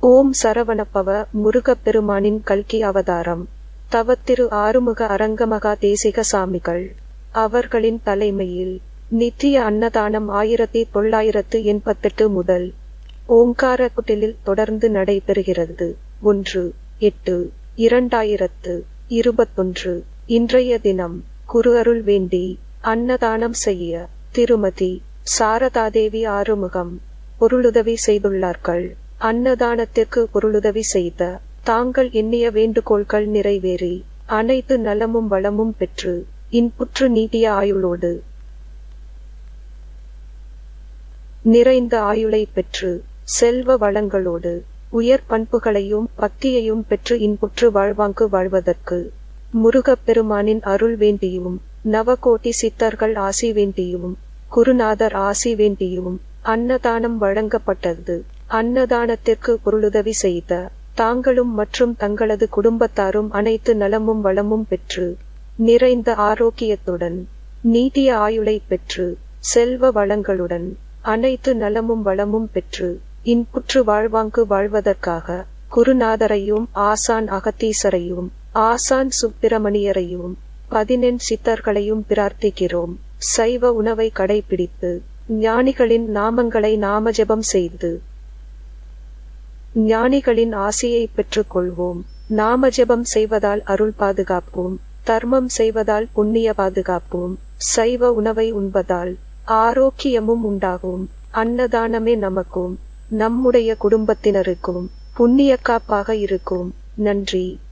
ஓம் சரவணபவ முருகப் பெருமானின் கல்கி அவதாரம் தவத்திரு ஆறுமுக அரங்கமகா தேசிக சாமிகள் அவர்களின் தலைமையில் நித்திய அன்னதானம் ஆயிரத்தி தொள்ளாயிரத்து எண்பத்தெட்டு முதல் ஓங்கார குட்டிலில் தொடர்ந்து நடைபெறுகிறது ஒன்று எட்டு இரண்டாயிரத்து இருபத்தொன்று இன்றைய தினம் குரு அருள் வேண்டி அன்னதானம் செய்ய திருமதி சாரதாதேவி ஆறுமுகம் பொருளுதவி செய்துள்ளார்கள் அன்னதானத்திற்கு பொருளுதவி செய்த தாங்கள் எண்ணிய வேண்டுகோள்கள் நிறைவேறி அனைத்து நலமும் வளமும் பெற்று இன்புற்று நீட்டிய ஆயுளோடு நிறைந்த ஆயுளை பெற்று செல்வ வளங்களோடு உயர் பண்புகளையும் பக்தியையும் பெற்று இன்புற்று வாழ்வாங்கு வாழ்வதற்கு முருகப் பெருமானின் அருள் வேண்டியும் நவகோட்டி சித்தர்கள் ஆசி வேண்டியும் குருநாதர் ஆசி வேண்டியும் அன்னதானம் வழங்கப்பட்டது அன்னதானத்திற்கு பொருளுதவி செய்த தாங்களும் மற்றும் தங்களது குடும்பத்தாரும் அனைத்து நலமும் வளமும் பெற்று நிறைந்த ஆரோக்கியத்துடன் நீட்டிய ஆயுளை பெற்று செல்வ வளங்களுடன் அனைத்து நலமும் வளமும் பெற்று இன்புற்று வாழ்வாங்கு வாழ்வதற்காக குருநாதரையும் ஆசான் அகத்தீசரையும் ஆசான் சுப்பிரமணியரையும் பதினெண் சித்தர்களையும் பிரார்த்திக்கிறோம் சைவ உணவை கடைபிடித்து ஞானிகளின் நாமங்களை நாமஜபம் செய்து ஞானிகளின் ஆசையை பெற்றுக்கொள்வோம் நாமஜபம் செய்வதால் அருள் பாதுகாப்போம் தர்மம் செய்வதால் புண்ணிய பாதுகாப்போம் சைவ உணவை உண்பதால் ஆரோக்கியமும் உண்டாகும் அன்னதானமே நமக்கும் நம்முடைய குடும்பத்தினருக்கும் புண்ணிய காப்பாக இருக்கும் நன்றி